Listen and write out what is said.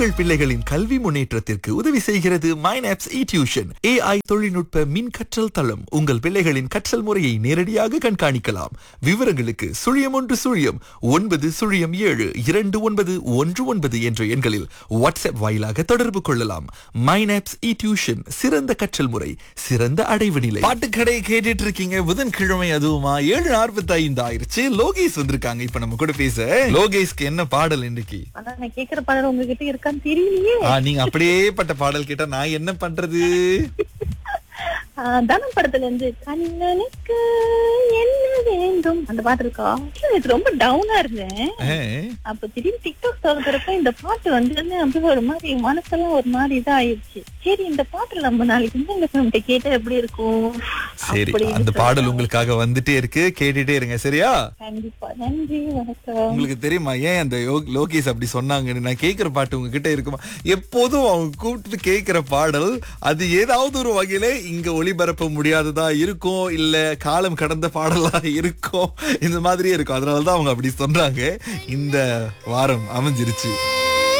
உங்கள் பிள்ளைகளின் கல்வி முன்னேற்றத்திற்கு உதவி செய்கிறது மைனாப்ஸ் இ டியூஷன் ஏஐ தொழில்நுட்ப மின் கற்றல் தளம் உங்கள் பிள்ளைகளின் கற்றல் முறையை நேரடியாக கண்காணிக்கலாம் விவரங்களுக்கு சுழியம் ஒன்று சுழியம் ஒன்பது சுழியம் ஏழு இரண்டு ஒன்பது ஒன்று ஒன்பது என்ற எண்களில் வாட்ஸ்அப் வாயிலாக தொடர்பு கொள்ளலாம் மைனாப்ஸ் இ டியூஷன் சிறந்த கற்றல் முறை சிறந்த அடைவு நிலை பாட்டுக்கடை கேட்டுட்டு இருக்கீங்க புதன்கிழமை அதுவுமா ஏழு நாற்பத்தி ஐந்து ஆயிருச்சு லோகேஷ் வந்திருக்காங்க இப்ப நம்ம கூட பேச லோகேஷ்க்கு என்ன பாடல் இன்னைக்கு ஆனா நான் கேக்குற பாடல் உங்ககிட்ட இருக்கான்னு தெரியலையே ஆ, நீங்க அப்படியே பட்ட பாடல் கேட்டா நான் என்ன பண்றது ஆஹ் தனம் படத்துல இருந்து கண்ணனுக்கு என்ன வேண்டும் அந்த பாட்டு இருக்கா Actually, இது ரொம்ப டவுனா இருந்தேன் ஆ, அப்ப திடீர்னு டிக்டாக் திறக்கிறப்ப இந்த பாட்டு வந்து அப்படியே ஒரு மாதிரி மனசெல்லாம் ஒரு மாதிரி இதாயிருச்சு சரி இந்த பாட்டு நம்ம நாளைக்கு வந்து இந்த ஃபிலிம் கேட்டா எப்படி இருக்கும் சரி அப்படின்னு அந்த பாடல் சொல்றாங்க. உங்களுக்காக வந்துட்டே இருக்கு கேட்டுட்டே இருங்க சரியா கண்டிப்பா நன்றி வணக்கம் உங்களுக்கு தெரியுமா ஏன் அந்த யோ- லோகேஷ் அப்படி சொன்னாங்கன்னு நான் கேக்குற பாட்டு உங்ககிட்ட இருக்குமா எப்போதும் அவங்க கூப்பிட்டு கேக்குற பாடல் அது ஏதாவது ஒரு வகையில இங்க ஒளிபரப்ப முடியாததா இருக்கும் இல்ல காலம் கடந்த பாடலா இருக்கும் இந்த மாதிரியே இருக்கும் அதனாலதான் அவங்க அப்படி சொன்னாங்க இந்த வாரம் அமைஞ்சிருச்சு